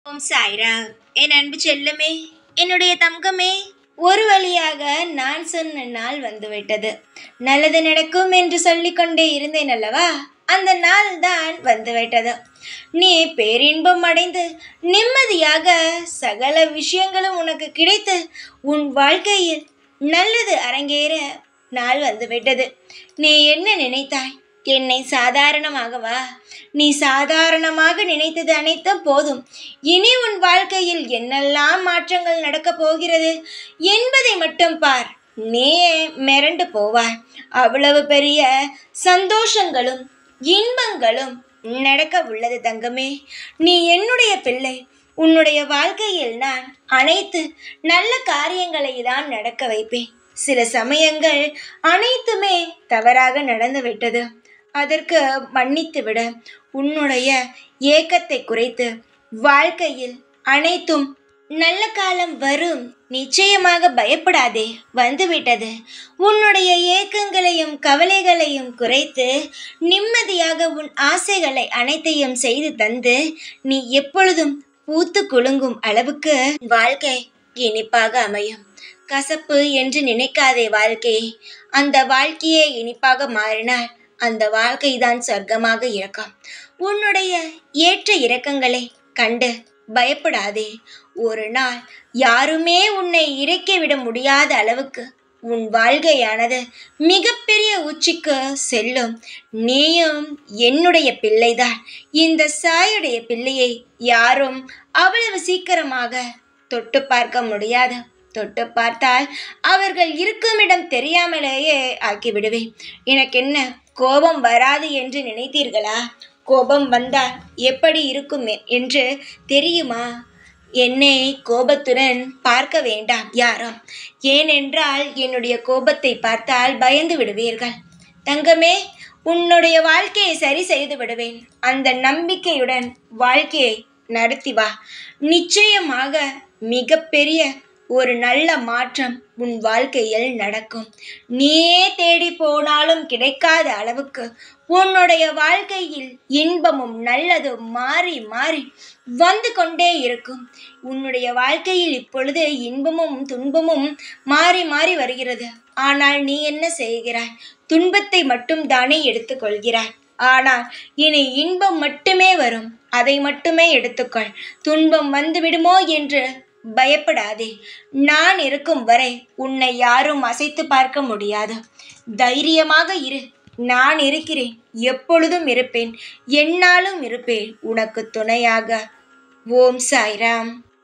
ஓம் சாய்ராம் என் அன்பு செல்லமே என்னுடைய தங்கமே ஒரு வழியாக நான் சொன்ன நாள் வந்துவிட்டது நல்லது நடக்கும் என்று சொல்லிக்கொண்டே இருந்தேன் அல்லவா அந்த நாள் தான் வந்துவிட்டது நீ பேரின்பம் அடைந்து நிம்மதியாக சகல விஷயங்களும் உனக்கு கிடைத்து உன் வாழ்க்கையில் நல்லது அரங்கேற நாள் வந்துவிட்டது நீ என்ன நினைத்தாய் என்னை சாதாரணமாகவா நீ சாதாரணமாக நினைத்தது அனைத்தும் போதும் இனி உன் வாழ்க்கையில் என்னெல்லாம் மாற்றங்கள் நடக்கப் போகிறது என்பதை மட்டும் பார் நீயே மிரண்டு போவாய் அவ்வளவு பெரிய சந்தோஷங்களும் இன்பங்களும் நடக்க உள்ளது தங்கமே நீ என்னுடைய பிள்ளை உன்னுடைய வாழ்க்கையில் நான் அனைத்து நல்ல காரியங்களை தான் நடக்க வைப்பேன் சில சமயங்கள் அனைத்துமே தவறாக நடந்துவிட்டது அதற்கு மன்னித்து விட உன்னுடைய ஏக்கத்தை குறைத்து வாழ்க்கையில் அனைத்தும் நல்ல காலம் வரும் நிச்சயமாக பயப்படாதே வந்துவிட்டது உன்னுடைய ஏக்கங்களையும் கவலைகளையும் குறைத்து நிம்மதியாக உன் ஆசைகளை அனைத்தையும் செய்து தந்து நீ எப்பொழுதும் பூத்து குலுங்கும் அளவுக்கு வாழ்க்கை இனிப்பாக அமையும் கசப்பு என்று நினைக்காதே வாழ்க்கையை அந்த வாழ்க்கையே இனிப்பாக மாறினால் அந்த வாழ்க்கைதான் சொர்க்கமாக இருக்கும் உன்னுடைய ஏற்ற இறக்கங்களை கண்டு பயப்படாதே ஒரு நாள் யாருமே உன்னை இறக்கிவிட முடியாத அளவுக்கு உன் வாழ்க்கையானது மிகப்பெரிய உச்சிக்கு செல்லும் நீயும் என்னுடைய பிள்ளைதான் இந்த சாயுடைய பிள்ளையை யாரும் அவ்வளவு சீக்கிரமாக தொட்டு பார்க்க முடியாது தொட்டு பார்த்தால் அவர்கள் இருக்கும் இடம் தெரியாமலேயே ஆக்கிவிடுவேன் எனக்கு என்ன கோபம் வராது என்று நினைத்தீர்களா கோபம் வந்தால் எப்படி இருக்கும் என்று தெரியுமா என்னை கோபத்துடன் பார்க்க வேண்டாம் யாரும் ஏனென்றால் என்னுடைய கோபத்தை பார்த்தால் பயந்து விடுவீர்கள் தங்கமே உன்னுடைய வாழ்க்கையை சரி செய்து விடுவேன் அந்த நம்பிக்கையுடன் வாழ்க்கையை நடத்தி வா நிச்சயமாக மிகப்பெரிய ஒரு நல்ல மாற்றம் உன் வாழ்க்கையில் நடக்கும் நீயே தேடி போனாலும் கிடைக்காத அளவுக்கு உன்னுடைய வாழ்க்கையில் இன்பமும் நல்லதும் மாறி மாறி வந்து கொண்டே இருக்கும் உன்னுடைய வாழ்க்கையில் இப்பொழுது இன்பமும் துன்பமும் மாறி மாறி வருகிறது ஆனால் நீ என்ன செய்கிறாய் துன்பத்தை மட்டும் தானே எடுத்துக்கொள்கிறாய் ஆனால் இனி இன்பம் மட்டுமே வரும் அதை மட்டுமே எடுத்துக்கொள் துன்பம் வந்து விடுமோ என்று பயப்படாதே நான் இருக்கும் வரை உன்னை யாரும் அசைத்து பார்க்க முடியாது தைரியமாக இரு நான் இருக்கிறேன் எப்பொழுதும் இருப்பேன் என்னாலும் இருப்பேன் உனக்கு துணையாக ஓம் சாய்ராம்